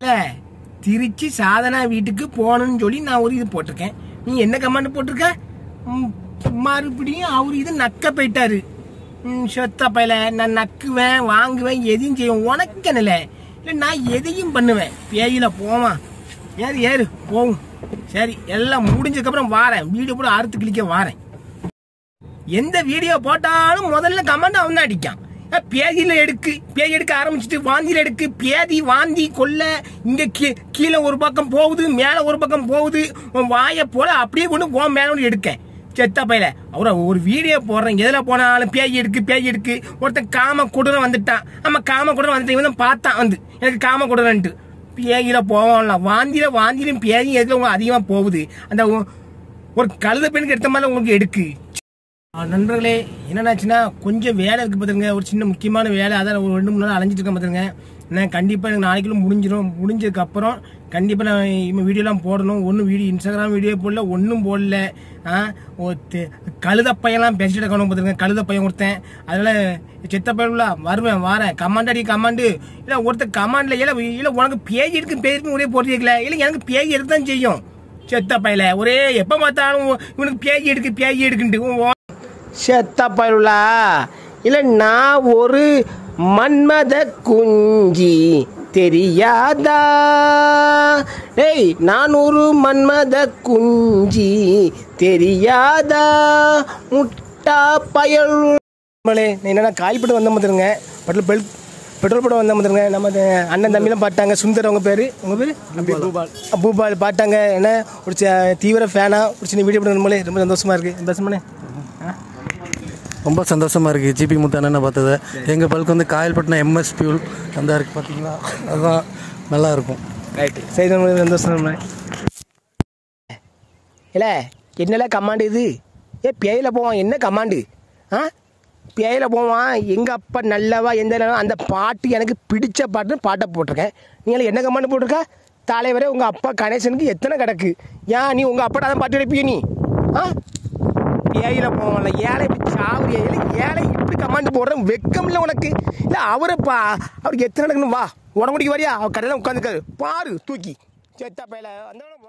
இல்ல, திருச்சி சாதனா வீட்டுக்கு போகணும்னு சொல்லி நான் ஒரு இது போட்டிருக்கேன் நீ என்ன கமெண்ட் போட்டிருக்க ம், மறுபடியும் அவர் இது நக்க போயிட்டாரு ம், சொத்த பையல நான் நக்குவேன் வாங்குவேன் எதையும் செய்வேன் உனக்கு என்னல இல்ல நான் எதையும் பண்ணுவேன் பேயில போவான் ஏறு ஏறு போவும் சரி எல்லாம் முடிஞ்சதுக்கப்புறம் வாரேன் வீடியோ கூட அறுத்து கிளிக்க வாரேன் எந்த வீடியோ போட்டாலும் முதல்ல கமெண்ட் அவன் தான் அடிக்கான் அஹ் பேதியில எடுக்கு பேய் எடுக்க ஆரம்பிச்சுட்டு வாந்தியில எடுக்கு பேதி வாந்தி கொல்ல இங்க கீ- கீழே ஒரு பக்கம் போகுது மேல ஒரு பக்கம் போகுது உன் வாயை போல அப்படியே கொண்டு போ மேல கொண்டு எடுக்கேன் செத்த பையல அவர ஒரு வீடியோ போடுறேன் எதுல போனாலும் பேய் எடுக்கு பேய் எடுக்கு ஒருத்தன் காம கொடுறன் வந்துட்டான் ஆமா காம கொடுறன் வந்துட்டு இவன் தான் பார்த்தான் வந்து எனக்கு காம கொடுறன்ட்டு பேயில போவோம்ல வாந்தியில வாந்தியிலும் பேயும் எதுல உங்களுக்கு அதிகமா போகுது அந்த ஒ- ஒரு கழுத பெண்ணுக்கு எடுத்த மாதிரி உங்களுக்கு எடுக்கு ஆ, நண்பர்களே என்னன்னாச்சுன்னா கொஞ்சம் வேலை இருக்கு பார்த்துருங்க ஒரு சின்ன முக்கியமான வேலை அதான் ஒரு ரெண்டு மூணு நாள் அலைஞ்சிட்டு இருக்கேன் பார்த்துருங்க நான் கண்டிப்பாக எனக்கு நாளைக்குள்ள முடிஞ்சிடும் முடிஞ்சதுக்கு அப்புறம் கண்டிப்பாக நான் இவன் வீடியோலாம் போடணும் ஒன்றும் வீடியோ இன்ஸ்டாகிராம் வீடியோ போடல ஒன்றும் போடல ஆ ஒரு தெ- கழுத பையன்லாம் பேசிட்டு இருக்கணும் பார்த்துருங்க கழுத பையன் கொடுத்தேன் அதனால செத்த பையன்ல வருவேன் வரேன் கமாண்ட் அடி கமாண்டு இல்லை ஒருத்தர் கமாண்டில் இல்லை இல்லை உனக்கு பேஜ் இருக்கு பேஜ் இருக்கு ஒரே போட்டிருக்கல இல்லை எனக்கு பேஜ் எடுத்து தான் செய்யும் செத்த பையல ஒரே எப்போ பார்த்தாலும் இவனுக்கு பேஜ் எடுக்கு பேஜ் எடுக்குன்ட்டு உன் செத்த பயலுலா இல்ல நான் ஒரு மன்மத குஞ்சி தெரியாதா டேய் நான் ஒரு மன்மத குஞ்சி தெரியாதா முட்டா பயல் என்னன்னா காய்பட்டு வந்த மாதிரிங்க பெட்ரோல் பெல் பெட்ரோல் படம் வந்த மாதிரிங்க நம்ம இந்த அண்ணன் தம்பிலாம் பாட்டாங்க சுந்தர் உங்க பேரு உங்க பேரு பூபால் பூபால் பாட்டாங்க என்ன ஒரு சி- தீவிர ஃபேனா ஒரு சின்ன வீடியோ பண்ண ரொம்ப சந்தோஷமா இருக்கு பேசுமானே ரொம்ப சந்தோஷமா இருக்கு ஜிபி முத்தானனை பார்த்தது எங்கள் பல்க்கு வந்து காயல்பட்டினம் எம்எஸ் பியூல் அந்த இருக்கு பார்த்தீங்களா அதுதான் நல்லா இருக்கும் ரைட்டு சரி நம்ம சந்தோஷம் நம்ம இல்ல என்னல கமாண்டு இது ஏ பேயில போவான் என்ன கமாண்டு ஆ பேயில போவான் எங்க அப்பா நல்லவா எந்த நல்லவா அந்த பாட்டு எனக்கு பிடிச்ச பாட்டுன்னு பாட்டை போட்டிருக்கேன் நீங்கள என்ன கமாண்டு போட்டிருக்க தலைவரே உங்க அப்பா கணேசனுக்கு எத்தனை கிடக்கு ஏன் நீ உங்க அப்பாட்ட தான் பாட்டு எடுப்பிய நீ ஆ ஏயில போவான்ல ஏழை இப்படி சாவரி ஏழை ஏழை இப்படி கமாண்டு போடுறேன் வெக்கம் இல்லை உனக்கு இல்லை அவரை பா அவருக்கு எத்தனை நடக்கணும் வா உடம்புடிக்கு வரியா அவர் கடையில் உட்காந்துக்காரு பாரு தூக்கி செத்தா பையில அந்த